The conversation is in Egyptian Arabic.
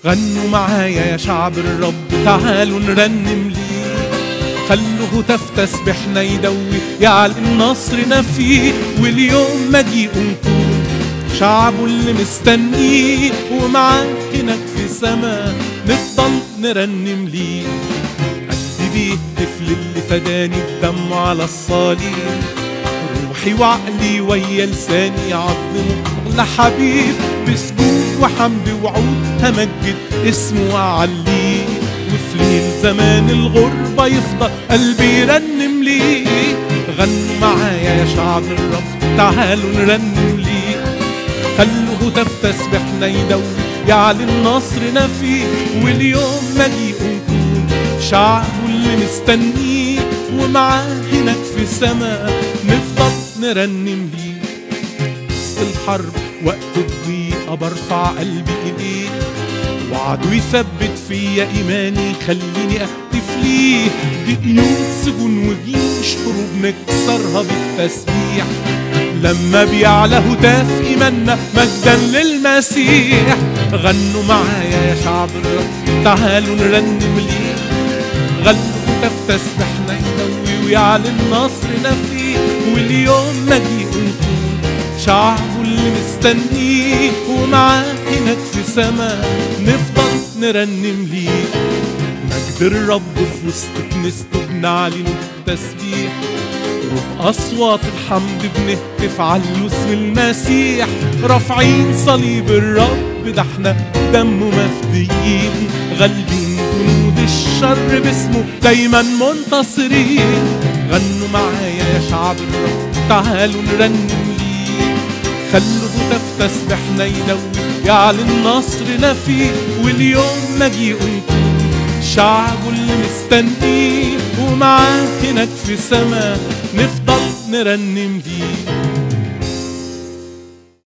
غنوا معايا يا شعب الرب تعالوا نرنم ليه خلوا هتاف تسبحنا يدوي يعلن نصرنا فيه واليوم مجيء نكون شعبه اللي مستنيه ومعاه هناك في سما نفضل نرنم ليه قلبي بيهتف للي فداني بدمه على الصليب روحي وعقلي ويا لساني يعظمه اغلى حبيب بسجود وحمد وعود همجد اسمه واعليه وفي ليل زمان الغربة يفضل قلبي يرنم ليه غنوا معايا يا شعب الرب تعالوا نرنم ليه خلوا هتاف تسبحنا يدوي يعلن نصرنا فيه واليوم مجيء نكون شعبه اللي مستنيه ومعاه هناك في سما نفضل نرنم ليه وسط الحرب وقت الضيقة برفع قلبي إليه وعدو يثبت فيا إيماني خليني أهتف ليه بقيود سجون وجيوش حروب نكسرها بالتسبيح لما بيعلى هتاف إيماننا مجدا للمسيح غنوا معايا يا شعب الرب تعالوا نرنم ليه غنوا هتاف تسبحنا يدوي ويعلن نصرنا فيه واليوم مجيء نكون شعبه اللي مستنيه ومعاه هناك في سما نفضل نرنم ليه مجد الرب في وسط كنيسته بنعلن التسبيح وبأصوات الحمد بنهتف علوا اسم المسيح رافعين صليب الرب ده احنا دمه مفديين غالبين جنود الشر باسمه دايما منتصرين غنوا معايا يا شعب الرب تعالوا نرنم ليه خلوا هتاف تسبحنا يدوي يعلن نصرنا فيه واليوم مجيء نكون شعبه اللي مستنيه ومعاه هناك في سما نفضل نرنم ليه